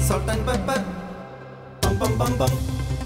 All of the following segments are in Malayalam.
salt and pepper. Bum bum bum bum.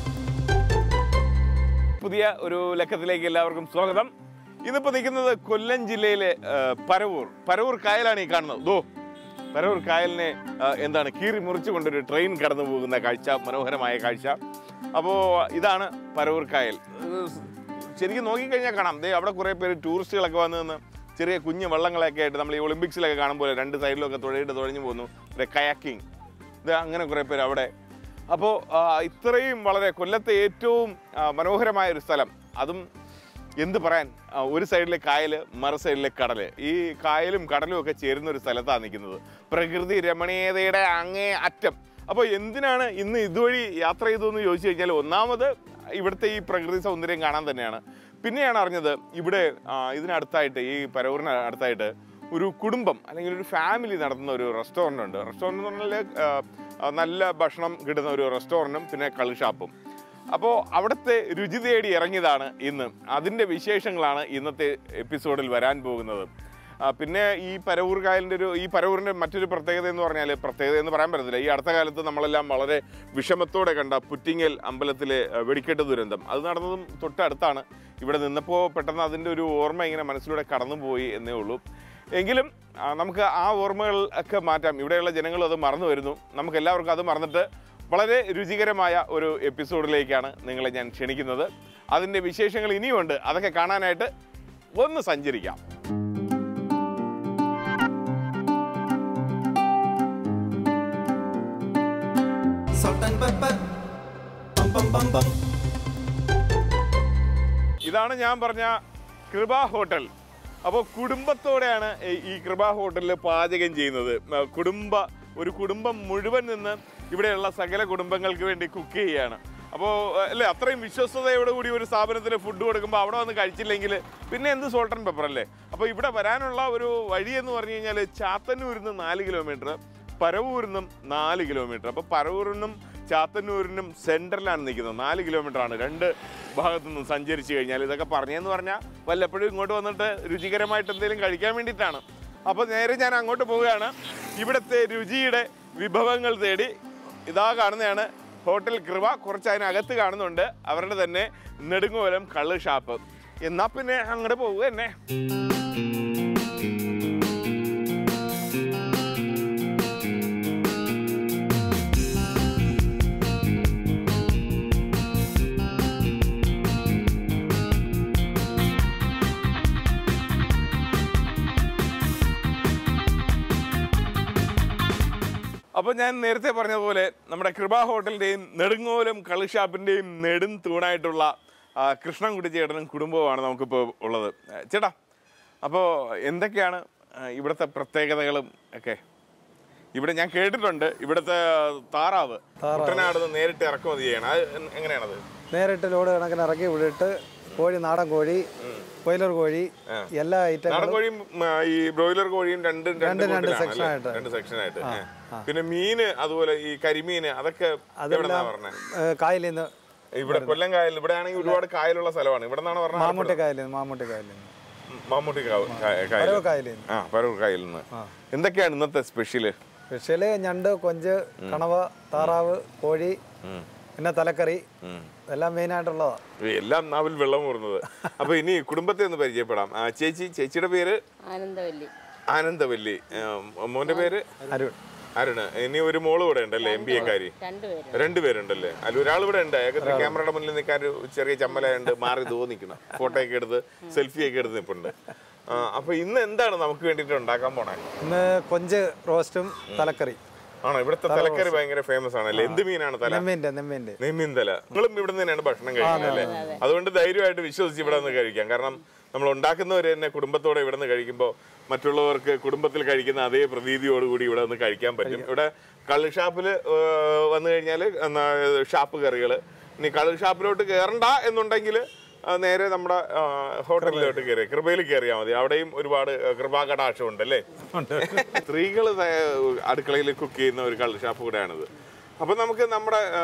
പുതിയ ഒരു ലക്കത്തിലേക്ക് എല്ലാവർക്കും സ്വാഗതം ഇന്നിപ്പോൾ നിൽക്കുന്നത് കൊല്ലം ജില്ലയിലെ ആ, പരവൂർ പരവൂർ കായലാണ് ഈ കാണുന്നത് ദോ പരവൂർ കായലിനെ ആ, എന്താണ് കീറി മുറിച്ചു കൊണ്ടൊരു ട്രെയിൻ കടന്നു പോകുന്ന കാഴ്ച മനോഹരമായ കാഴ്ച അപ്പോൾ ഇതാണ് പരവൂർ കായൽ ഇത് ശരിക്കും നോക്കിക്കഴിഞ്ഞാൽ കാണാം ദേ അവിടെ കുറേ പേര് ടൂറിസ്റ്റുകളൊക്കെ വന്ന് നിന്ന് ചെറിയ കുഞ്ഞു വള്ളങ്ങളൊക്കെ ആയിട്ട് നമ്മൾ ഈ ഒളിമ്പിക്സിലൊക്കെ കാണുമ്പോൾ രണ്ട് സൈഡിലൊക്കെ തുഴയിട്ട് തുഴഞ്ഞു പോകുന്നു പിന്നെ കയാക്കിങ് ഇത് അങ്ങനെ കുറേ പേര് അവിടെ അപ്പോൾ ഇത്രയും വളരെ കൊല്ലത്തെ ഏറ്റവും ആ, മനോഹരമായ ഒരു സ്ഥലം അതും എന്ത് പറയാൻ ആ, ഒരു സൈഡിലെ കായൽ മറു സൈഡിലെ കടൽ ഈ കായലും കടലും ഒക്കെ ചേരുന്ന ഒരു സ്ഥലത്താണ് നിൽക്കുന്നത് പ്രകൃതി രമണീയതയുടെ അങ്ങേ അറ്റം അപ്പോൾ എന്തിനാണ് ഇന്ന് ഇതുവഴി യാത്ര ചെയ്തതെന്ന് ചോദിച്ചു കഴിഞ്ഞാൽ ഒന്നാമത് ഇവിടുത്തെ ഈ പ്രകൃതി സൗന്ദര്യം കാണാൻ തന്നെയാണ് പിന്നെയാണ് അറിഞ്ഞത് ഇവിടെ ആ, ഇതിനടുത്തായിട്ട് ഈ പരവൂരിന് അടുത്തായിട്ട് ഒരു കുടുംബം അല്ലെങ്കിൽ ഒരു ഫാമിലി നടത്തുന്ന ഒരു റെസ്റ്റോറൻ്റ് ഉണ്ട് റെസ്റ്റോറൻ്റ് എന്ന് പറഞ്ഞാൽ ആ, ആ, നല്ല ഭക്ഷണം കിട്ടുന്ന ഒരു റെസ്റ്റോറൻറ്റും പിന്നെ കളി ഷാപ്പും അപ്പോൾ അവിടുത്തെ രുചി തേടി ഇറങ്ങിയതാണ് ഇന്ന് അതിൻ്റെ വിശേഷങ്ങളാണ് ഇന്നത്തെ എപ്പിസോഡിൽ വരാൻ പോകുന്നത് ആ, പിന്നെ ഈ പരവൂർ കായലിൻ്റെ ഒരു ഈ പരവൂരിൻ്റെ മറ്റൊരു പ്രത്യേകത എന്ന് പറഞ്ഞാൽ പ്രത്യേകത എന്ന് പറയാൻ പറ്റത്തില്ല ഈ അടുത്ത കാലത്ത് നമ്മളെല്ലാം വളരെ വിഷമത്തോടെ കണ്ട പുറ്റിങ്ങൽ അമ്പലത്തിലെ ആ, വെടിക്കെട്ട് ദുരന്തം അത് നടന്നതും തൊട്ടടുത്താണ് ഇവിടെ നിന്നപ്പോൾ പെട്ടെന്ന് അതിൻ്റെ ഒരു ഓർമ്മ ഇങ്ങനെ മനസ്സിലൂടെ കടന്നുപോയി എന്നേ ഉള്ളൂ എങ്കിലും ആ, നമുക്ക് ആ ഓർമ്മകൾ ഒക്കെ മാറ്റാം ഇവിടെയുള്ള ജനങ്ങളും അത് മറന്നു വരുന്നു നമുക്ക് എല്ലാവർക്കും അത് മറന്നിട്ട് വളരെ രുചികരമായ ഒരു എപ്പിസോഡിലേക്കാണ് നിങ്ങളെ ഞാൻ ക്ഷണിക്കുന്നത് അതിൻ്റെ വിശേഷങ്ങൾ ഇനിയുമുണ്ട് അതൊക്കെ കാണാനായിട്ട് ഒന്ന് സഞ്ചരിക്കാം Salt and pepper. Bum bum bum bum. ഇതാണ് ഞാൻ പറഞ്ഞ കൃപ ഹോട്ടൽ അപ്പോൾ കുടുംബത്തോടെയാണ് ഈ- ഈ കൃപ ഹോട്ടലിൽ പാചകം ചെയ്യുന്നത് ആ, കുടുംബ ഒരു കുടുംബം മുഴുവൻ നിന്ന് ഇവിടെയുള്ള സകല കുടുംബങ്ങൾക്ക് വേണ്ടി കുക്ക് ചെയ്യുകയാണ് അപ്പോൾ അല്ലേ അത്രയും വിശ്വസ്തയോടു കൂടി ഒരു സ്ഥാപനത്തിൽ ഫുഡ് കൊടുക്കുമ്പോൾ അവിടെ വന്ന് കഴിച്ചില്ലെങ്കിൽ പിന്നെ എന്ത് സോൾട്ട് ആൻഡ് പെപ്പർ അല്ലേ അപ്പോൾ ഇവിടെ വരാനുള്ള ഒരു വഴി എന്ന് പറഞ്ഞു കഴിഞ്ഞാൽ ചാത്തന്നൂരിൽ നിന്ന് നാല് കിലോമീറ്റർ പരവൂരിൽ നിന്നും നാല് കിലോമീറ്റർ അപ്പോൾ പരവൂരിൽ നിന്നും ചാത്തന്നൂരിനും സെൻറ്ററിലാണ് നിൽക്കുന്നത് നാല് കിലോമീറ്റർ ആണ് രണ്ട് ഭാഗത്തു നിന്നും സഞ്ചരിച്ച് കഴിഞ്ഞാൽ ഇതൊക്കെ പറഞ്ഞതെന്ന് പറഞ്ഞാൽ വല്ലപ്പോഴും ഇങ്ങോട്ട് വന്നിട്ട് രുചികരമായിട്ട് എന്തെങ്കിലും കഴിക്കാൻ വേണ്ടിയിട്ടാണ് അപ്പോൾ നേരെ ഞാൻ അങ്ങോട്ട് പോവുകയാണ് ഇവിടുത്തെ രുചിയുടെ വിഭവങ്ങൾ തേടി ഇതാ കാണുന്നതാണ് ഹോട്ടൽ കൃപ കുറച്ച് അതിനകത്ത് കാണുന്നുണ്ട് അവരുടെ തന്നെ നെടുങ്ങോലം കള്ള് ഷാപ്പ് എന്നാ പിന്നെ അങ്ങോട്ട് പോവുക തന്നെ അപ്പോൾ ഞാൻ നേരത്തെ പറഞ്ഞതുപോലെ നമ്മുടെ കൃപ ഹോട്ടലിൻ്റെയും നെടുങ്ങോലം കളിഷാപ്പിൻ്റെയും നെടും തൂണായിട്ടുള്ള ആ, കൃഷ്ണൻകുട്ടി ചേട്ടനും കുടുംബവുമാണ് നമുക്കിപ്പോൾ ഉള്ളത് ആ, ചേട്ടാ അപ്പോൾ എന്തൊക്കെയാണ് ആ, ഇവിടുത്തെ പ്രത്യേകതകളും ഒക്കെ ഇവിടെ ഞാൻ കേട്ടിട്ടുണ്ട് ഇവിടുത്തെ താറാവ് കുട്ടനാട് നിന്ന് നേരിട്ട് ഇറക്കുമതി ചെയ്യണം അത് എ- എങ്ങനെയാണത് നേരിട്ട് ലോഡ് കണക്കിന് ഇറക്കി വിട്ടിട്ട് കോഴി നാടൻ കോഴി ബോയിലർ കോഴി എല്ലാ നാടൻ ഐറ്റങ്ങളും കോഴിയും ഉം, ആ, ഈ ബ്രോയിലർ കോഴിയും രണ്ട് രണ്ട് രണ്ട് രണ്ട് കൂട്ടിലാണല്ലേ? section ആയിട്ട്. രണ്ട് സെക്ഷനായിട്ട് പിന്നെ മീന് അതുപോലെ ഈ കരിമീന് അതൊക്കെ എവിടെന്നാ പറഞ്ഞത് ഏ, കായലിൽ നിന്ന് ഇവിടെ കൊല്ലം കായൽ ഇവിടെ ആണെങ്കിൽ ഒരുപാട് കായലുള്ള സ്ഥലമാണ് ഇവിടെ നിന്നാണ് പറഞ്ഞത് മാമ്മൂട്ടി കായലിൽ നിന്ന് മാമ്മൂട്ടി കായലിൽ നിന്ന് മമ്മൂട്ടി കാവ് കായ- കായൽ പരവ് കായലിൽ നിന്ന് ആ പരൂർ കായലിൽ നിന്ന് എന്തൊക്കെയാണ് ഇന്നത്തെ സ്പെഷ്യല് സ്പെഷ്യല് ഞണ്ട് കൊഞ്ച് കണവ താറാവ് കോഴി പിന്നെ തലക്കറി എല്ലാം മെയിനായിട്ടുള്ളതാണ് എല്ലാം നാവിൽ വെള്ളം ഊറുന്നത് അപ്പൊ ഇനി കുടുംബത്തെ ഒന്ന് പരിചയപ്പെടാം ആ, ചേച്ചി ചേച്ചിയുടെ പേര് ആനന്ദവല്ലി ആനന്ദവല്ലി ആ, മോന്റെ പേര് അരുൺ അരുണ് ഇനി ഒരു മോള് കൂടെ ഉണ്ടല്ലേ എം ബി എക്കാരി രണ്ടുപേരും രണ്ടുപേരുണ്ടല്ലേ അല്ല ഒരാൾ ഇവിടെ ഉണ്ട് ഏകദേശം ക്യാമറയുടെ മുന്നിൽ നിൽക്കാൻ ഒരു ചെറിയ ചമ്മലായുണ്ട് മാറി തോന്നിക്കണം ഫോട്ടോ ഒക്കെ എടുത്ത് സെൽഫി ഒക്കെ എടുത്ത് നിൽപ്പുണ്ട് ആ, അപ്പൊ ഇന്ന് എന്താണ് നമുക്ക് വേണ്ടിയിട്ട് ഉണ്ടാക്കാൻ പോണേ ഇന്ന് കൊഞ്ച് റോസ്റ്റും തലക്കറി ആണോ ഇവിടുത്തെ തലക്കറി ഭയങ്കര ഫേമസ് ആണല്ലേ എന്ത് മീനാണ് തല നെമ്മീൻ്റെ നെമ്മീൻ്റെ നെയ്മീൻ തല നിങ്ങളും ഇവിടെ നിന്ന് തന്നെയാണ് ഭക്ഷണം കഴിക്കുന്നത് അല്ലേ അതുകൊണ്ട് ധൈര്യമായിട്ട് വിശ്വസിച്ച് ഇവിടെ നിന്ന് കഴിക്കാം കാരണം നമ്മൾ ഉണ്ടാക്കുന്നവർ തന്നെ കുടുംബത്തോടെ ഇവിടെ നിന്ന് കഴിക്കുമ്പോൾ മറ്റുള്ളവർക്ക് കുടുംബത്തിൽ കഴിക്കുന്ന അതേ പ്രതീതിയോടുകൂടി ഇവിടെ നിന്ന് കഴിക്കാൻ പറ്റും ഇവിടെ കള്ള് ഷാപ്പിൽ വന്നു കഴിഞ്ഞാൽ ഷാപ്പ് കറികൾ ഇനി കള്ള് ഷാപ്പിലോട്ട് കയറണ്ട എന്നുണ്ടെങ്കിൽ ആ, നേരെ നമ്മുടെ ആ, ഹോട്ടലിലോട്ട് കയറി കൃപയിൽ കയറിയാൽ മതി അവിടെയും ഒരുപാട് കൃപാ കടാക്ഷം ഉണ്ട് അല്ലേ സ്ത്രീകൾ അടുക്കളയിൽ കുക്ക് ചെയ്യുന്ന ഒരു കള്ള് ഷാപ്പ് കൂടെയാണിത് അപ്പൊ നമുക്ക് നമ്മുടെ ആ,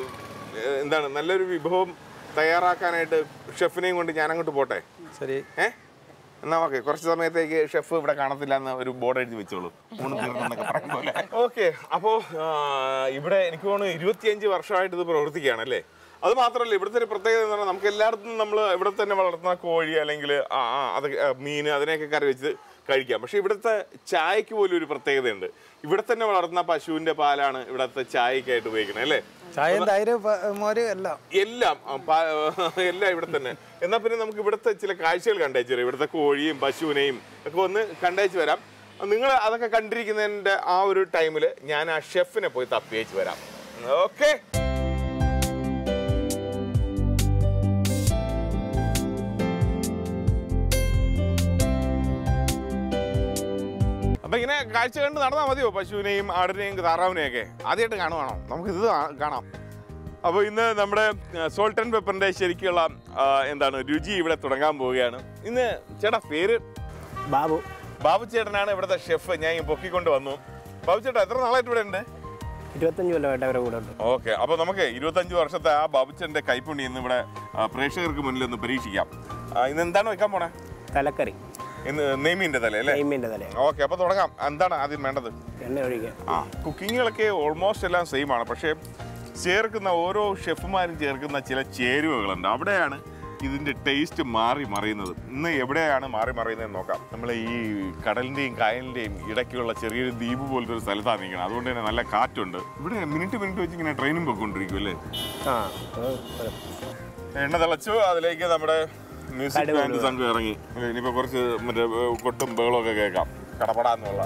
എന്താണ് നല്ലൊരു വിഭവം തയ്യാറാക്കാനായിട്ട് ഷെഫിനെയും കൊണ്ട് ഞാൻ അങ്ങോട്ട് പോട്ടെ ശരി ഏ എന്നാ ഓക്കെ കുറച്ച് സമയത്തേക്ക് ഷെഫ് ഇവിടെ കാണത്തില്ല എന്ന് ഒരു ബോർഡ് എഴുതി വെച്ചോളൂ ഊണ് തീർന്നെന്നൊക്കെ പറയും പോലെ ഓക്കെ അപ്പോൾ ഇവിടെ എനിക്ക് തോന്നുന്നു ഇരുപത്തിയഞ്ച് വർഷമായിട്ട് ഇത് പ്രവർത്തിക്കുകയാണ് അല്ലേ അത് മാത്രമല്ല ഇവിടുത്തെ ഒരു പ്രത്യേകത എന്ന് പറഞ്ഞാൽ നമുക്ക് എല്ലായിടത്തും നമ്മൾ ഇവിടെ തന്നെ വളർത്തുന്ന കോഴി അല്ലെങ്കിൽ ആ ആ, അത് മീൻ അതിനെയൊക്കെ കറി വെച്ച് കഴിക്കാം പക്ഷെ ഇവിടുത്തെ ചായക്ക് പോലും ഒരു പ്രത്യേകതയുണ്ട് ഇവിടെ തന്നെ വളർത്തുന്ന പശുവിന്റെ പാലാണ് ഇവിടുത്തെ ചായക്കായിട്ട് ഉപയോഗിക്കുന്നത് അല്ലേ ചായയും തൈര് പ- മോര് എല്ലാം എല്ലാം ആ, പാ- എല്ലാം ഇവിടെ തന്നെ എന്നാ പിന്നെ നമുക്ക് ഇവിടുത്തെ ചില കാഴ്ചകൾ കണ്ടേച്ചു വരാം ഇവിടുത്തെ കോഴിയും പശുവിനെയും ഒക്കെ ഒന്ന് കണ്ടേച്ച് വരാം നിങ്ങൾ അതൊക്കെ കണ്ടിരിക്കുന്നതിന്റെ ആ ഒരു ടൈമിൽ ഞാൻ ആ ഷെഫിനെ പോയി തപ്പിയേച്ച് വരാം ഓക്കെ അപ്പൊ ഇങ്ങനെ കാഴ്ച കണ്ട് നടന്നാൽ മതിയോ പശുവിനെയും ആടിനെയും താറാവിനെയും ഒക്കെ ആദ്യമായിട്ട് കാണുവാണോ നമുക്ക് ഇത് കാണാം അപ്പോൾ ഇന്ന് നമ്മുടെ സോൾട്ട് ആൻഡ് പെപ്പറിന്റെ ശരിക്കുള്ള ആ, എന്താണ് രുചി ഇവിടെ തുടങ്ങാൻ പോവുകയാണ് ഇന്ന് ചേട്ടാ പേര് ബാബു ബാബു ചേട്ടനാണ് ഇവിടുത്തെ ഷെഫ് ഞാൻ ഈ പൊക്കിക്കൊണ്ട് വന്നു ബാബു ചേട്ടാ എത്ര നാളായിട്ട് ഇവിടെ ഉണ്ട് ഇരുപത്തഞ്ച് കൊല്ലമായിട്ട് അവരുടെ കൂടെ ഉണ്ട് ഓക്കെ അപ്പോൾ നമുക്ക് ഇരുപത്തഞ്ച് വർഷത്തെ ആ ബാബുച്ചന്റെ കൈപ്പുണ്ണി ഇന്ന് ഇവിടെ ആ, പ്രേക്ഷകർക്ക് മുന്നിൽ ഒന്ന് പരീക്ഷിക്കാം ആ, ഇന്ന് എന്താണ് വെക്കാൻ പോണേ തലക്കറി ഇന്ന് നെയ്മീൻ്റെ തല അല്ലേ നെയ്മീൻ്റെ തല ഓക്കെ അപ്പോൾ തുടങ്ങാം എന്താണ് ആദ്യം വേണ്ടത് എണ്ണ ഒഴിക്കുക ആ കുക്കിങ്ങുകളൊക്കെ ഓൾമോസ്റ്റ് എല്ലാം സെയിം ആണ് പക്ഷേ ചേർക്കുന്ന ഓരോ ഷെഫുമാരും ചേർക്കുന്ന ചില ചേരുവകളുണ്ട് അവിടെയാണ് ഇതിന്റെ ടേസ്റ്റ് മാറി മറിയുന്നത് ഇന്ന് എവിടെയാണ് മാറി മറിയുന്നത് നോക്കാം നമ്മൾ ഈ കടലിന്റെയും കായലിന്റെയും ഇടയ്ക്കുള്ള ചെറിയൊരു ദ്വീപ് പോലത്തെ ഒരു സ്ഥലത്താണ് നിൽക്കുന്നത് അതുകൊണ്ട് തന്നെ നല്ല കാറ്റുണ്ട് ഇവിടെ മിനിറ്റ് മിനിറ്റ് വെച്ച് ഇങ്ങനെ ട്രെയിനും പൊയ്ക്കൊണ്ടിരിക്കും അല്ലേ ആ അത് കുഴപ്പം. എണ്ണ തിളച്ചു അതിലേക്ക് നമ്മുടെ മ്യൂസിക് കടുക് ബാൻഡ് സംഘം ഇറങ്ങി ഇനിയിപ്പോ കുറച്ച് മറ്റേ ഏർ, കൊട്ടും ബഹളവും ഒക്കെ കേൾക്കാം കടപടാന്നുള്ള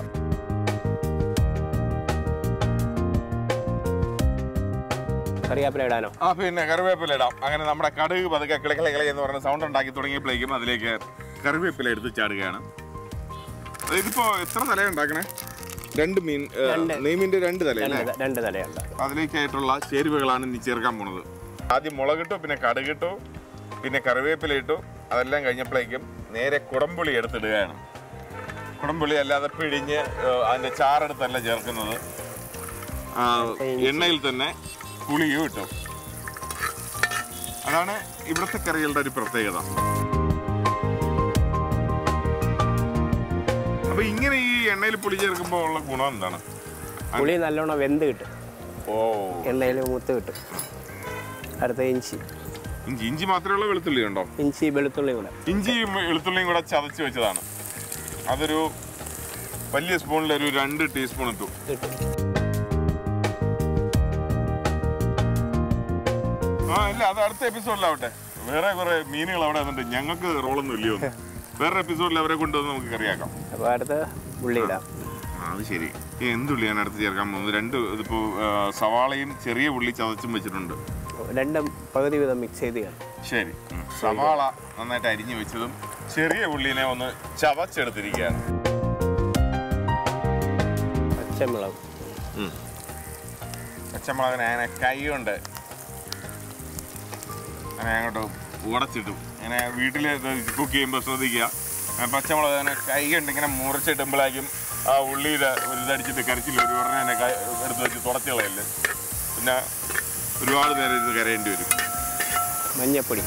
കറിവേപ്പില ഇടാനോ ആ പിന്നെ കറിവേപ്പില ഇടാം അങ്ങനെ നമ്മുടെ കടുക് പതുക്കെ കിളക്കിള കിള എന്ന് പറഞ്ഞ സൗണ്ട് ഉണ്ടാക്കി തുടങ്ങിയപ്പോഴേക്കും അതിലേക്ക് കറിവേപ്പില എടുത്ത് ചാടുകയാണ് ഇതിപ്പോ എത്ര തല ഉണ്ടാക്കണേ രണ്ട് മീൻ ഏ, രണ്ട്. നെയ്മീന്റെ രണ്ട് തല രണ്ട് അല്ലേ ത- രണ്ട് തലയുണ്ട് അതിലേക്കായിട്ടുള്ള ചേരുവകളാണ് ഇനി ചേർക്കാൻ പോണത് ആദ്യം മുളകിട്ടു പിന്നെ കടുകിട്ടു പിന്നെ കറിവേപ്പില ഇട്ടു അതെല്ലാം കഴിഞ്ഞപ്പോഴേക്കും നേരെ കുടംപുളി എടുത്തിടുകയാണ് കുടംപുളി അല്ലാതെ പിഴിഞ്ഞ് ഏ, അതിന്റെ ചാറെടുത്തല്ല ചേർക്കുന്നത് ആ, എണ്ണയിൽ തന്നെ പുളിയും ഇട്ടു അതാണ് ഇവിടുത്തെ കറികളുടെ ഒരു പ്രത്യേകത അപ്പൊ ഇങ്ങനെ ഈ എണ്ണയിൽ പുളി ചേർക്കുമ്പോൾ ഉള്ള ഗുണം എന്താണ് പുളി നല്ലോണം വെന്ത് കിട്ടും ഓ എണ്ണയിൽ മൂത്ത് കിട്ടും അടുത്ത ഇഞ്ചി ഇഞ്ചി ഇഞ്ചി മാത്രമേ ഉള്ള വെളുത്തുള്ളി ഉണ്ടോ ഇഞ്ചി വെളുത്തുള്ളി കൂടെ ഇഞ്ചിയും വെളുത്തുള്ളിയും കൂടെ ചതച്ച് വെച്ചതാണ് അതൊരു വലിയ സ്പൂണിൽ ഒരു രണ്ട് ടീസ്പൂൺ ഇട്ടു കിട്ടും ആ ഇല്ല അത് അടുത്ത എപ്പിസോഡിലാവട്ടെ വേറെ കുറെ മീനുകൾ അവിടെ വന്നിട്ട് ഞങ്ങൾക്ക് റോളൊന്നും ഇല്ലയോ എന്ന്. വേറെ എപ്പിസോഡിൽ അവരെ കൊണ്ടുവന്ന് നമുക്ക് കറിയാക്കാം അപ്പോൾ അടുത്ത് ഉള്ളി ഇടാം ആ, അത് ശരി ഈ എന്തുള്ളിയാണ് അടുത്ത് ചേർക്കാൻ പോകുന്നത് രണ്ട് ഇതിപ്പോ ആ, സവാളയും ചെറിയ ഉള്ളി ചതച്ചും വെച്ചിട്ടുണ്ട് രണ്ടും പകുതി വീതം മിക്സ് ചെയ്ത് കാണും ശരി ഉം. സവാള നന്നായിട്ട് അരിഞ്ഞു വെച്ചതും ചെറിയ ഉള്ളിനെ ഒന്ന് ചവച്ചെടുത്തിരിക്കുകയാണ് പച്ചമുളക് പച്ചമുളകിനെ അങ്ങനെ കൈ കൊണ്ട് അങ്ങനെ അങ്ങോട്ട് ഉടച്ചിട്ടു അങ്ങനെ വീട്ടിൽ കുക്ക് ചെയ്യുമ്പോൾ ശ്രദ്ധിക്കുക അങ്ങനെ പച്ചമുളക് അങ്ങനെ കൈ കൊണ്ട് ഇങ്ങനെ മുറിച്ചിട്ടുമ്പോഴേക്കും ആ ഉള്ളിയിൽ ഒരു ഇതടിച്ചിട്ട് കരച്ചില്ല ഒരു ഉടനെ തന്നെ കൈ എടുത്ത് വെച്ച് തുടച്ച് കളയല്ലേ പിന്നെ ഒരുപാട് നേരം ഇത് കരയേണ്ടി വരും മഞ്ഞപ്പൊടി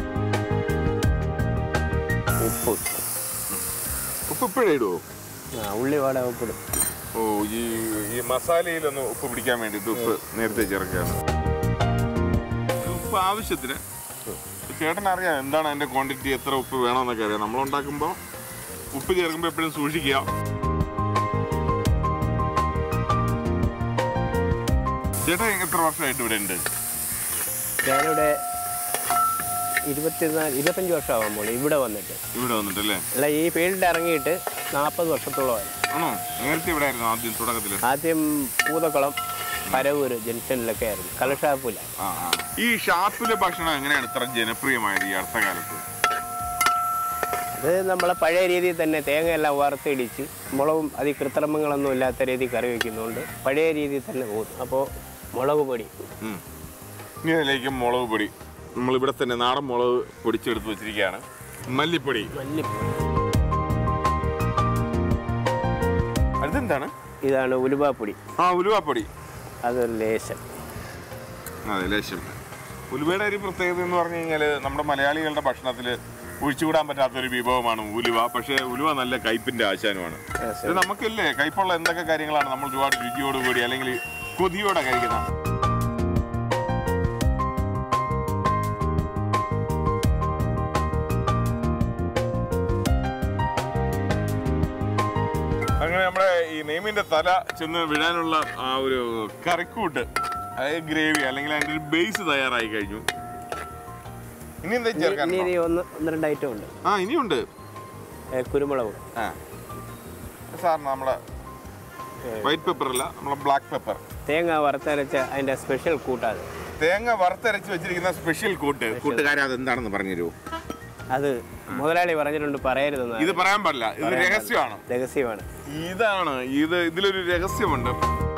ഉപ്പ് ഉപ്പ് ഇപ്പോഴേ ഇടുവോ ആ ഉള്ളി വാട ഉപ്പിടും ഓ ഈ ഈ മസാലയിലൊന്ന് ഉപ്പ് പിടിക്കാൻ വേണ്ടിയിട്ട് ഉപ്പ് നേരത്തെ ചേർക്കുകയാണ് ഉപ്പ് ആവശ്യത്തിന് ചേട്ടൻ അറിയാം എന്താണ് അതിന്റെ ക്വാണ്ടിറ്റി എത്ര ഉപ്പ് വേണമെന്നൊക്കെ അറിയാം നമ്മൾ ഉണ്ടാക്കുമ്പോൾ ഉപ്പ് ചേർക്കുമ്പോൾ എപ്പോഴും സൂക്ഷിക്കുക ചേട്ടൻ എത്ര വർഷമായിട്ട് ഇവിടെ ഉണ്ട് ഞാനിവിടെ ഇരുപത്തിനാല് ഇരുപത്തഞ്ച് വർഷമാകുമ്പോൾ ഇവിടെ വന്നിട്ട് ഇവിടെ വന്നിട്ടല്ലേ അല്ല ഈ ഫീൽഡിൽ ഇറങ്ങിയിട്ട് നാൽപ്പത് വർഷത്തോളമായി ആണോ നേരത്തെ ഇവിടെ ആയിരുന്നു ആദ്യം തുടക്കത്തിൽ ആദ്യം പൂതക്കുളം പരവൂർ ജംഗ്ഷനിലൊക്കെ ആയിരുന്നു കലഷാപ്പൂല ആ ആ. ഈ ഷാപ്പിലെ ഭക്ഷണം എങ്ങനെയാണ് ഇത്ര ജനപ്രിയമായത് ഈ അടുത്ത കാലത്ത് അത് നമ്മളെ പഴയ രീതിയിൽ തന്നെ തേങ്ങയെല്ലാം വറുത്തിടിച്ച് മുളകും അതി കൃത്രിമങ്ങളൊന്നും ഇല്ലാത്ത രീതിയിൽ കറി വയ്ക്കുന്നതുകൊണ്ട് പഴയ രീതിയിൽ തന്നെ പോകുന്നു അപ്പോൾ മുളക് പൊടി ഉം. ഇനി അതിലേക്ക് മുളക് പൊടി നമ്മളിവിടെ തന്നെ നാടൻ മുളക് പൊടിച്ചെടുത്ത് വെച്ചിരിക്കുകയാണ് മല്ലിപ്പൊടി മല്ലിപ്പൊടി അടുത്തെന്താണ് ഇതാണ് ഉലുവാപ്പൊടി ആ ഉലുവാപ്പൊടി അതൊരു ലേശം അതെ ലേശം ഉലുവയുടെ ഒരു പ്രത്യേകത എന്ന് പറഞ്ഞു കഴിഞ്ഞാൽ നമ്മുടെ മലയാളികളുടെ ഭക്ഷണത്തിൽ ഒഴിച്ചുകൂടാൻ പറ്റാത്തൊരു വിഭവമാണ് ഉലുവ പക്ഷേ ഉലുവ നല്ല കയ്പിന്റെ ആശാനുമാണ് ഇത് നമുക്കില്ലേ കയ്പുള്ള എന്തൊക്കെ കാര്യങ്ങളാണ് നമ്മൾ ഒരുപാട് രുചിയോടുകൂടി അല്ലെങ്കിൽ കൊതിയോടെ കഴിക്കുന്നത് അങ്ങനെ നമ്മുടെ ഈ നെയ്മിന്റെ തല ചെന്ന് വിടാനുള്ള ആ ഒരു കറിക്കൂട്ട് അതായത് ഗ്രേവി അല്ലെങ്കിൽ അതിന്റെ ഒരു ബേസ് തയ്യാറായി കഴിഞ്ഞു ഇനി എന്താ ചേർക്കാൻ ഇനി ഇനി ഒന്ന് ഒന്ന് രണ്ട് ഐറ്റം ഉണ്ട് ആ ഇനിയുണ്ട് ഏ, കുരുമുളക് ആ സാറിന് നമ്മളെ വൈറ്റ് പെപ്പർ അല്ല നമ്മളെ ബ്ലാക്ക് പെപ്പർ തേങ്ങ വറുത്തരച്ച അതിൻ്റെ സ്പെഷ്യൽ കൂട്ടാത് തേങ്ങ വറുത്തരച്ച് വെച്ചിരിക്കുന്ന സ്പെഷ്യൽ കൂട്ട് കൂട്ടുകാരെ അത് എന്താണെന്ന് പറഞ്ഞു തരൂ അത് മുതലാളി പറഞ്ഞിട്ടുണ്ട് പറയരുതെന്ന് ഇത് പറയാൻ പാടില്ല ഇത് രഹസ്യമാണ് രഹസ്യമാണ് ഇതാണ് ഇത് ഇതിലൊരു രഹസ്യമുണ്ട്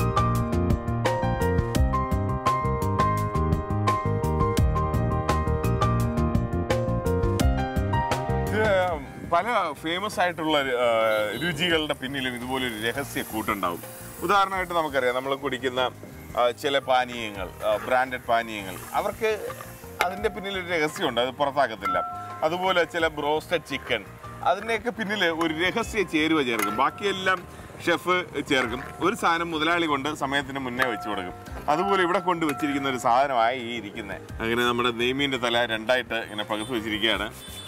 ഇത് പല ഫേമസ് ആയിട്ടുള്ള ആ, രുചികളുടെ പിന്നിലും ഇതുപോലൊരു രഹസ്യ കൂട്ടുണ്ടാവും ഉദാഹരണമായിട്ട് നമുക്കറിയാം നമ്മൾ കുടിക്കുന്ന ആ, ചില പാനീയങ്ങൾ ബ്രാൻഡഡ് പാനീയങ്ങൾ അവർക്ക് അതിൻ്റെ പിന്നിൽ ഒരു രഹസ്യമുണ്ട് അത് പുറത്താക്കത്തില്ല അതുപോലെ ചില ബ്രോസ്റ്റഡ് ചിക്കൻ അതിൻ്റെയൊക്കെ പിന്നിൽ ഒരു രഹസ്യ ചേരുവ ചേർക്കും ബാക്കിയെല്ലാം ഷെഫ് ചേർക്കും ഒരു സാധനം മുതലാളി കൊണ്ട് സമയത്തിന് മുന്നേ വെച്ച് കൊടുക്കും അതുപോലെ ഇവിടെ കൊണ്ട് വെച്ചിരിക്കുന്ന ഒരു സാധനമായി ഈ ഇരിക്കുന്നത് അങ്ങനെ നമ്മുടെ നെയ്മീൻ്റെ തല രണ്ടായിട്ട് ഇങ്ങനെ പകുത്ത് വെച്ചിരിക്കുകയാണ്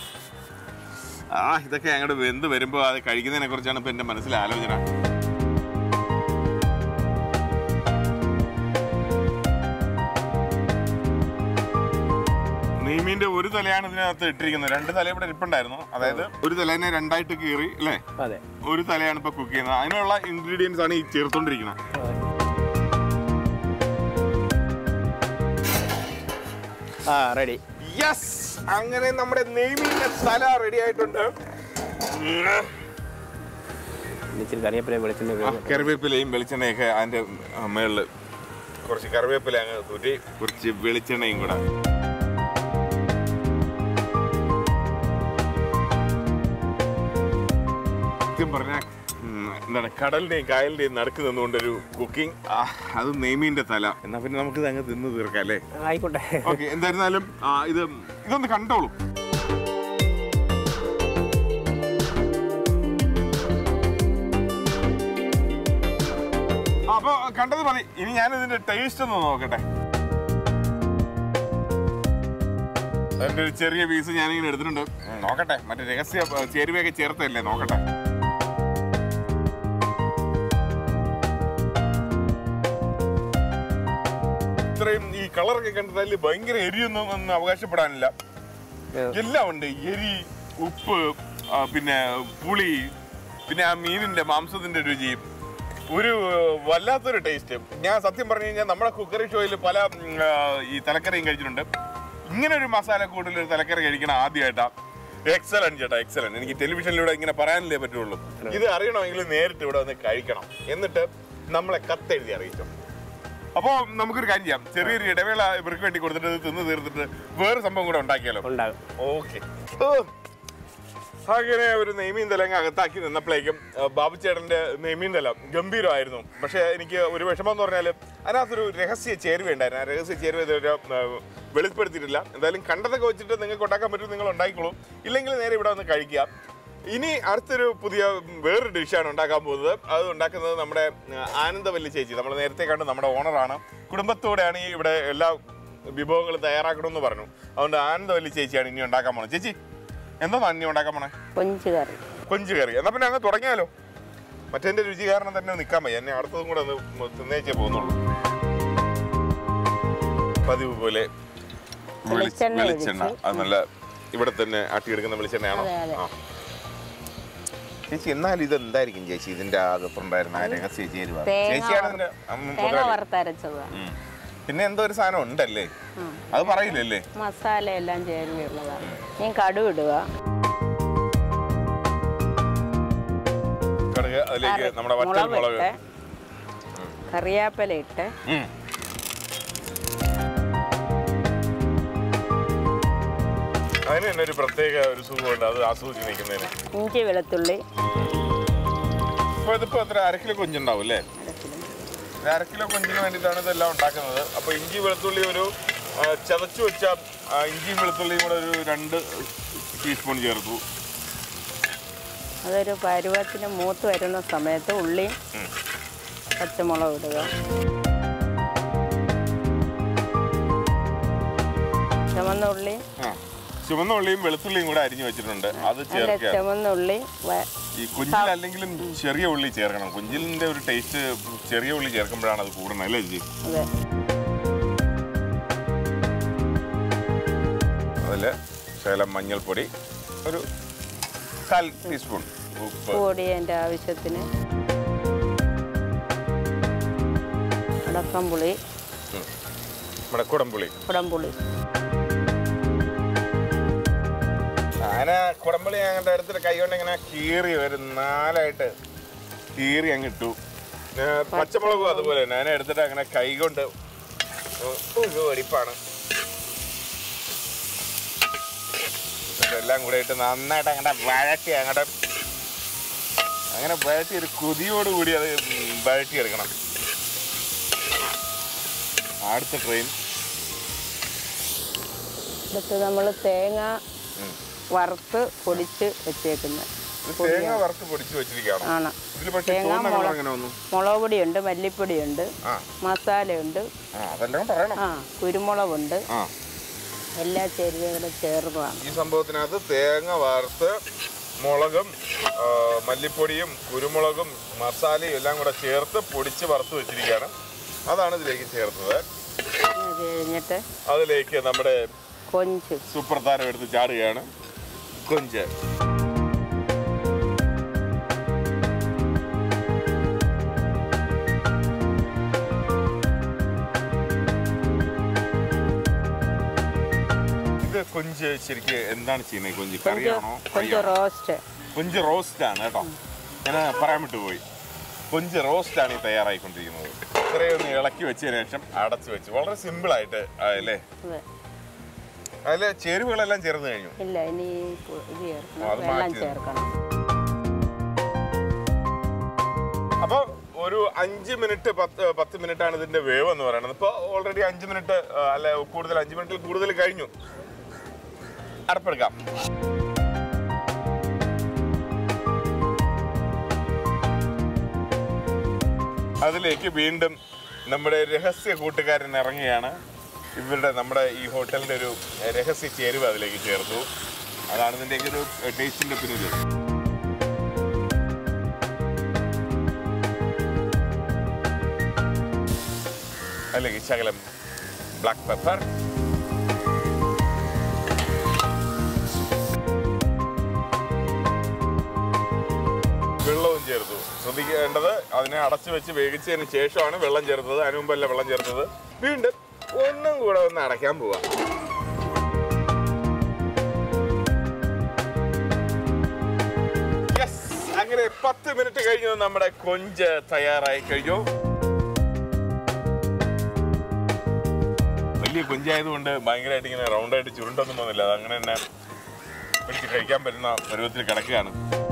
ആ ഇതൊക്കെ അങ്ങോട്ട് വെന്ത് വരുമ്പോൾ അത് കഴിക്കുന്നതിനെ കുറിച്ചാണ് ഇപ്പൊ എന്റെ മനസ്സിൽ ആലോചന നെയ്മീന്റെ ഒരു തലയാണ് ഇതിനകത്ത് ഇട്ടിരിക്കുന്നത് രണ്ട് തല ഇവിടെ ഇരിപ്പുണ്ടായിരുന്നു അതായത് ഒരു തലേനെ രണ്ടായിട്ട് കീറി അല്ലേ അതെ ഒരു തലയാണ് ഇപ്പൊ കുക്ക് ചെയ്യുന്നത് അതിനുള്ള ഇൻഗ്രീഡിയൻസ് ആണ് ഈ ചേർത്തോണ്ടിരിക്കുന്നത് ആ റെഡി യെസ് അങ്ങനെ നമ്മുടെ നെയ്മീന്റെ തല റെഡി ആയിട്ടുണ്ട് ഉം. ഇച്ചിരി കറിയപ്പല വെളിച്ചെണ്ണ ആ, കറിവേപ്പിലയും വെളിച്ചെണ്ണയൊക്കെ അതിന്റെ മേളിൽ കുറച്ച് കറിവേപ്പില അങ്ങ് തൂറ്റി കുറച്ച് വെളിച്ചെണ്ണയും കൂടെ സത്യം പറഞ്ഞ എന്താണ് കടലിന്റെയും കായലിന്റെയും നടുക്ക് നിന്നുകൊണ്ടൊരു കുക്കിംഗ് അത് നെയ്മീന്റെ തല എന്നാ പിന്നെ നമുക്ക് ഇത് അങ്ങ് തിന്ന് തീർക്കാം അല്ലേ ആയിക്കോട്ടെ ഓക്കെ എന്തായിരുന്നാലും ആ, ഇത് ഇതൊന്ന് കണ്ടോളൂ ആ, അപ്പൊ കണ്ടത് മതി ഇനി ഞാൻ ഇതിന്റെ ടേസ്റ്റ് ഒന്ന് നോക്കട്ടെ അതിന്റെ ഒരു ചെറിയ പീസ് ഞാനിങ്ങനെ എടുത്തിട്ടുണ്ട് ഉം, നോക്കട്ടെ മറ്റേ രഹസ്യ ആ, ചേരുവയൊക്കെ ചേർത്തല്ലേ നോക്കട്ടെ ഇത്രയും ഈ കളറൊക്കെ കണ്ടിട്ട് ഭയങ്കര എരിയൊന്നും ഒന്നും അവകാശപ്പെടാനില്ല എല്ലാം ഉണ്ട് എരി ഉപ്പ് ആ, പിന്നെ പുളി പിന്നെ ആ മീനിന്റെ മാംസത്തിന്റെ രുചി ഒരു വല്ലാത്തൊരു ടേസ്റ്റ് ഞാൻ സത്യം പറഞ്ഞു കഴിഞ്ഞാൽ നമ്മുടെ കുക്കറി ഷോയിൽ പല ഉം, ആ, ഈ തലക്കറിയും കഴിച്ചിട്ടുണ്ട് ഇങ്ങനെ ഒരു മസാല കൂടുതൽ ഒരു തലക്കറി കഴിക്കണം ആദ്യമായിട്ടാ എക്സലന്റ് ചേട്ടാ എക്സലന്റ് എനിക്ക് ടെലിവിഷനിലൂടെ ഇങ്ങനെ പറയാനല്ലേ പറ്റുള്ളൂ ഇത് അറിയണമെങ്കിൽ നേരിട്ട് ഇവിടെ വന്ന് കഴിക്കണം എന്നിട്ട് നമ്മളെ കത്തെഴുതി അറിയിച്ചു അപ്പോൾ നമുക്കൊരു കാര്യം ചെയ്യാം ചെറിയൊരു ഇടവേള ഇവർക്ക് വേണ്ടി കൊടുത്തിട്ട് ഇത് തിന്ന് തീർത്തിട്ട് വേറെ സംഭവം കൂടെ ഉണ്ടാക്കിയാലോ ഉണ്ടാകും ഓക്കെ അങ്ങനെ ഒരു നെയ്മീൻ തലങ്ങ് അകത്താക്കി നിന്നപ്പോഴേക്കും ആ, ബാബുച്ചേട്ടന്റെ നെയ്മീൻ തല ഗംഭീരമായിരുന്നു പക്ഷേ എനിക്ക് ഒരു വിഷമം എന്ന് പറഞ്ഞാൽ അതിനകത്തൊരു രഹസ്യ ചേരുവ ഉണ്ടായിരുന്നു ആ രഹസ്യ ചേരുവ ഇതുവരെ ആ, വെളിപ്പെടുത്തിയിട്ടില്ല എന്തായാലും കണ്ടതൊക്കെ വെച്ചിട്ട് നിങ്ങൾക്ക് ഉണ്ടാക്കാൻ പറ്റും നിങ്ങൾ ഉണ്ടായിക്കോളൂ ഇല്ലെങ്കിൽ നേരെ ഇവിടെ വന്ന് കഴിക്കുക ഇനി അടുത്തൊരു പുതിയ വേറൊരു ഡിഷാണ് ഉണ്ടാക്കാൻ പോകുന്നത് അത് ഉണ്ടാക്കുന്നത് നമ്മുടെ ആ, ആനന്ദവല്ലി ചേച്ചി നമ്മൾ നേരത്തെ കണ്ട് നമ്മുടെ ഓണറാണ് കുടുംബത്തോടെയാണ് ഈ ഇവിടെ എല്ലാ വിഭവങ്ങളും തയ്യാറാക്കണമെന്ന് പറഞ്ഞു അതുകൊണ്ട് ആനന്ദവല്ലി ചേച്ചിയാണ് ഇനി ഉണ്ടാക്കാൻ പോണത് ചേച്ചി എന്താണ് ഇനി ഉണ്ടാക്കാൻ പോണേ കൊഞ്ച് കറി കൊഞ്ച് കറി എന്നാ പിന്നെ അങ്ങ് തുടങ്ങിയാലോ മറ്റേന്റെ രുചി കാരണം തന്നെ നിൽക്കാൻ വയ്യ എന്നെ അടുത്തതും കൂടെ ഒന്ന് തിന്നേച്ചേ പോകുന്നുള്ളൂ പതിവ് പോലെ വെളിച്ച- വെളിച്ചെണ്ണ വെളിച്ചെണ്ണ ഒഴിച്ച്. അത് നല്ല ഇവിടെ തന്നെ ആട്ടിയെടുക്കുന്ന വെളിച്ചെണ്ണയാണോ അതെ, അതെ. ആ ചേച്ചി എന്നാലും ഇത് എന്തായിരിക്കും ചേച്ചി ഇതിന്റെ അകത്തുണ്ടായിരുന്ന ആ രഹസ്യ ചേരുവ തേങ്ങ ചേച്ചിയാണ് വറ- ഇതിന്റെ അമ്മ തേങ്ങ മുതലാളി. വറുത്തരച്ചതാ ഉം. പിന്നെ എന്തോ ഒരു സാധനം ഉണ്ടല്ലേ ഉം. അത് പറയില്ലല്ലേ മസാല എല്ലാം ചേരുവയുള്ളതാണ് ഞാൻ കടുവ് ഇടുക കടുക് അതിലേക്ക് നമ്മുടെ വറ്റൽ മുളക് മുളക് ഇട്ട് കറിയാപ്പല ഇട്ട് ഉം. അതിന് തന്നെ ഒരു പ്രത്യേക ഒരു സുഖമുണ്ട് അത് ആസ്വദിച്ച് നിൽക്കുന്നതിന് ഇഞ്ചി വെളുത്തുള്ളി ഇപ്പൊ ഇതിപ്പോ എത്ര അര കിലോ കൊഞ്ചുണ്ടാവും അല്ലേ അരക്കിലും ഒരു അര കിലോ കൊഞ്ചിന് വേണ്ടിയിട്ടാണ് ഇതെല്ലാം ഉണ്ടാക്കുന്നത് അപ്പൊ ഇഞ്ചി വെളുത്തുള്ളി ഒരു ആ, ചതച്ചു വെച്ച ആ, ഇഞ്ചിയും വെളുത്തുള്ളിയും കൂടെ ഒരു രണ്ട് ടീസ്പൂൺ ചേർത്തു അതൊരു പരുവത്തിന് മൂത്ത് വരുന്ന സമയത്ത് ഉള്ളിയും പച്ചമുളക് ഇടുക ചുമന്ന ഉള്ളി ആ ചുവന്ന ഉള്ളിയും വെളുത്തുള്ളിയും കൂടെ അരിഞ്ഞു വെച്ചിട്ടുണ്ട് അത് അല്ല ചേർക്കുക ചുമന്ന ഉള്ളി വ- ഈ കുഞ്ചിൽ അല്ലെങ്കിലും ചെറിയ ഉള്ളി ചേർക്കണം കുഞ്ചിലിന്റെ ഒരു ടേസ്റ്റ് ചെറിയ ഉള്ളി ചേർക്കുമ്പോഴാണ് അത് കൂടുന്നത് അല്ലേ ജി അതെ അതിൽ ശകലം മഞ്ഞൾപ്പൊടി ഒരു കാൽ ടീസ്പൂൺ ഉപ്പ് പൊടി അതിൻ്റെ ആവശ്യത്തിന് അടക്കംപുളി നമ്മുടെ കുടംപുളി കുടംപുളി അങ്ങനെ കുടംപുളി അങ്ങോട്ട് എടുത്തിട്ട് കൈ കൊണ്ട് ഇങ്ങനെ കീറി ഒരു നാലായിട്ട് കീറി അങ്ങ് ഇട്ടു പിന്നെ പച്ചമുളകും അതുപോലെ തന്നെ അതിനെ എടുത്തിട്ട് അങ്ങനെ കൈ കൊണ്ട് ഒരു വെടിപ്പാണ് എല്ലാം കൂടെ ഇട്ട് നന്നായിട്ട് അങ്ങോട്ട് വഴറ്റി അങ്ങോട്ട് അങ്ങനെ വഴറ്റി ഒരു കൊതിയോടുകൂടി അത് വഴറ്റി എടുക്കണം അടുത്ത ട്രെയിൻ അടുത്ത് നമ്മൾ തേങ്ങ വറുത്ത് പൊടിച്ച് വെച്ചേക്കുന്നത് തേങ്ങ വറുത്ത് പൊടിച്ച് വെച്ചിരിക്കുകയാണോ ആണ് ഇതിൽ പക്ഷേ തേങ്ങ ചുവന്ന കളർ മുളക് എങ്ങനെ വന്നു മുളക് പൊടിയുണ്ട് മല്ലിപ്പൊടിയുണ്ട് ആ മസാലയുണ്ട് ആ അതെല്ലാം പറയണം ആ കുരുമുളകുണ്ട് ആ എല്ലാ ചേരുവകളും ചേർന്നതാണ് ഈ സംഭവത്തിനകത്ത് തേങ്ങ വറുത്ത് മുളകും ആ, മല്ലിപ്പൊടിയും കുരുമുളകും മസാലയും എല്ലാം കൂടെ ചേർത്ത് പൊടിച്ച് വറുത്ത് വെച്ചിരിക്കുകയാണ് അതാണ് ഇതിലേക്ക് ചേർത്തത് അത് കഴിഞ്ഞിട്ട് അതിലേക്ക് നമ്മുടെ കൊഞ്ച് സൂപ്പർ താരം എടുത്ത് ചാടുകയാണ് കൊഞ്ച് ഇത് കൊഞ്ച് ശരിക്കും എന്താണ് ചെയ്യുന്നത് കൊഞ്ച് കൊഞ്ച് കറിയാണോ കൊഞ്ച് റോസ്റ്റ് കൊഞ്ച് റോസ്റ്റ് ആണ് കേട്ടോ ഞാൻ പറയാൻ വിട്ടുപോയി കൊഞ്ച് റോസ്റ്റ് ആണ് ഈ തയ്യാറായിക്കൊണ്ടിരിക്കുന്നത് ഇത്രയും ഒന്ന് ഇളക്കി വെച്ചതിന് ശേഷം അടച്ചു വെച്ച് വളരെ സിമ്പിൾ ആയിട്ട് അല്ലേ അതെ അതിലെ ചേരുവകളെല്ലാം ചേർന്ന് കഴിഞ്ഞു ഇല്ല ഇനി പു- ഇത് ഓ, അത് ചേർക്കണം വെള്ളം മാറ്റി. ചേർക്കണം അപ്പൊ ഒരു അഞ്ച് മിനിറ്റ് പത്ത് പത്ത് മിനിറ്റ് ആണ് ഇതിന്റെ വേവ് എന്ന് പറയുന്നത് ഇപ്പൊ ഓൾറെഡി അഞ്ച് മിനിറ്റ് അല്ലെ കൂടുതൽ അഞ്ച് മിനിറ്റിൽ കൂടുതൽ കഴിഞ്ഞു അടപ്പെടുക്കാം അതിലേക്ക് വീണ്ടും നമ്മുടെ രഹസ്യ കൂട്ടുകാരൻ ഇറങ്ങുകയാണ് ഇവരുടെ നമ്മുടെ ഈ ഹോട്ടലിന്റെ ഒരു രഹസ്യ ചേരുവ അതിലേക്ക് ചേർത്തു അതാണ് ഇതിന്റെ ഒരു ടേസ്റ്റിന്റെ പിന്നിൽ അതിലേക്ക് ശകലം ബ്ലാക്ക് പെപ്പർ വെള്ളവും ചേർത്തു ശ്രദ്ധിക്കേണ്ടത് അതിനെ അടച്ചു വെച്ച് വേവിച്ചതിന് ശേഷമാണ് വെള്ളം ചേർത്തത് അതിനു മുമ്പല്ല വെള്ളം ചേർത്തത് വീണ്ടും ഒന്നും കൂടെ ഒന്ന് അടയ്ക്കാൻ പോവാ Yes, അങ്ങനെ പത്ത് മിനിറ്റ് കഴിഞ്ഞു നമ്മുടെ കൊഞ്ച് തയ്യാറായി കഴിഞ്ഞു വലിയ കൊഞ്ചായതുകൊണ്ട് ഭയങ്കരമായിട്ട് ഇങ്ങനെ റൗണ്ടായിട്ട് ചുരുണ്ടൊന്നും വന്നില്ല അത് അങ്ങനെ തന്നെ പിടിച്ച് കഴിക്കാൻ പറ്റുന്ന പരുവത്തിൽ കിടക്കുകയാണ്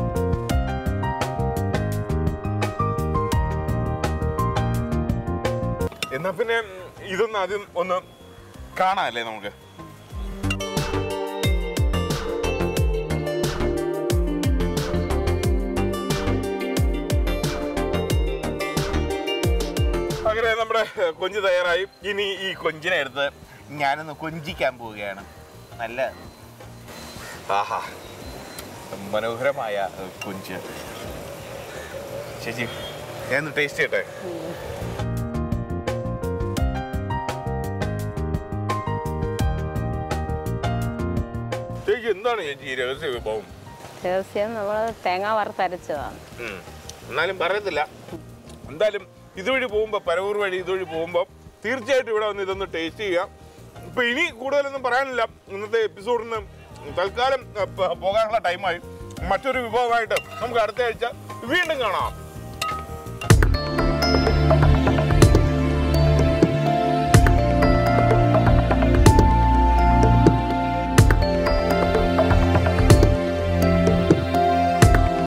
എന്നാ പിന്നെ ഇതൊന്ന് ആദ്യം ഒന്ന് കാണാം അല്ലേ നമുക്ക് അങ്ങനെ നമ്മുടെ കൊഞ്ച് തയ്യാറായി ഇനി ഈ കൊഞ്ചിനെ എടുത്ത് ഞാനൊന്ന് കൊഞ്ചിക്കാൻ പോവുകയാണ് നല്ല ആഹാ മനോഹരമായ ഏഹ്, കൊഞ്ച് ചേച്ചി ഞാൻ ടേസ്റ്റ് ചെയ്യട്ടെ ചേച്ചി എന്താണ് ചേച്ചി ഈ രഹസ്യ വിഭവം രഹസ്യം നമ്മൾ തേങ്ങ വറുത്തരച്ചതാണ് ഉം. എന്നാലും പറയത്തില്ല എന്തായാലും ഇതുവഴി പോകുമ്പോൾ പരവൂർ വഴി ഇതുവഴി പോകുമ്പോൾ തീർച്ചയായിട്ടും ഇവിടെ വന്ന് ഇതൊന്ന് ടേസ്റ്റ് ചെയ്യാം ഇപ്പൊ ഇനി കൂടുതലൊന്നും പറയാനില്ല ഇന്നത്തെ എപ്പിസോഡിന് തൽക്കാലം അഹ്, പ- പോകാനുള്ള ടൈമായി മറ്റൊരു വിഭവമായിട്ട് നമുക്ക് അടുത്ത ആഴ്ച വീണ്ടും കാണാം